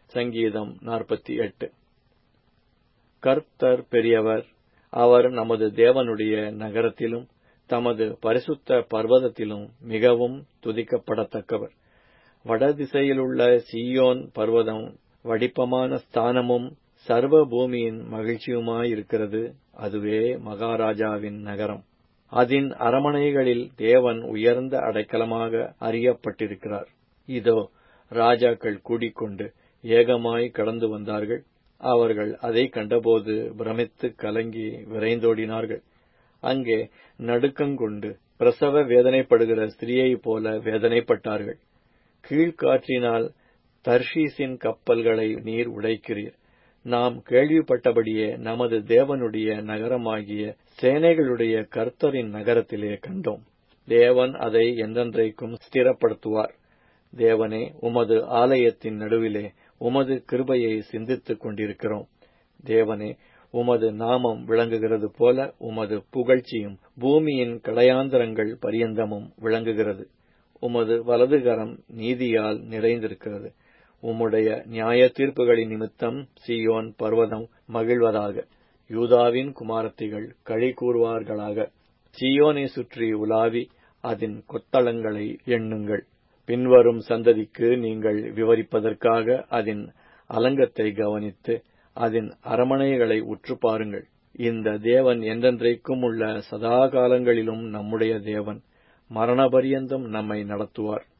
சங்கீதம் நாற்பத்தி எட்டு கர்த்தர் பெரியவர் அவர் நமது தேவனுடைய நகரத்திலும் தமது பரிசுத்த பர்வதத்திலும் மிகவும் துதிக்கப்படத்தக்கவர் வடதிசையிலுள்ள சீயோன் பர்வதம் வடிப்பமான ஸ்தானமும் சர்வ பூமியின் மகிழ்ச்சியுமாயிருக்கிறது அதுவே மகாராஜாவின் நகரம் அதன் அரமனைகளில் தேவன் உயர்ந்த அடைக்கலமாக அறியப்பட்டிருக்கிறார் இதோ ராஜாக்கள் கூடிக்கொண்டு ஏகமாய் கடந்து வந்தார்கள் அவர்கள் அதை கண்டபோது பிரமித்து கலங்கி விரைந்தோடினார்கள் அங்கே நடுக்கங்கொண்டு பிரசவ வேதனைப்படுகிற ஸ்திரீயைப் போல வேதனைப்பட்டார்கள் கீழ்காற்றினால் தர்ஷீசின் கப்பல்களை நீர் உடைக்கிறீர் நாம் கேள்விப்பட்டபடியே நமது தேவனுடைய நகரமாகிய சேனைகளுடைய கர்த்தரின் நகரத்திலே கண்டோம் தேவன் அதை என்றென்றைக்கும் ஸ்திரப்படுத்துவார் தேவனே உமது ஆலயத்தின் நடுவிலே உமது கிருபையை சிந்தித்துக் கொண்டிருக்கிறோம் தேவனே உமது நாமம் விளங்குகிறது போல உமது புகழ்ச்சியும் பூமியின் கடையாந்தரங்கள் பரியந்தமும் விளங்குகிறது உமது வலதுகரம் நீதியால் நிறைந்திருக்கிறது உம்முடைய நியாய தீர்ப்புகளின் நிமித்தம் சியோன் பர்வதம் மகிழ்வதாக யூதாவின் குமாரத்திகள் களி கூறுவார்களாக சியோனை சுற்றி உலாவி அதன் கொத்தளங்களை எண்ணுங்கள் பின்வரும் சந்ததிக்கு நீங்கள் விவரிப்பதற்காக அதன் அலங்கத்தை கவனித்து அதன் அரமனைகளை உற்று பாருங்கள் இந்த தேவன் என்றென்றைக்கும் உள்ள சதா காலங்களிலும் நம்முடைய தேவன் மரணபரியந்தம் நம்மை நடத்துவார்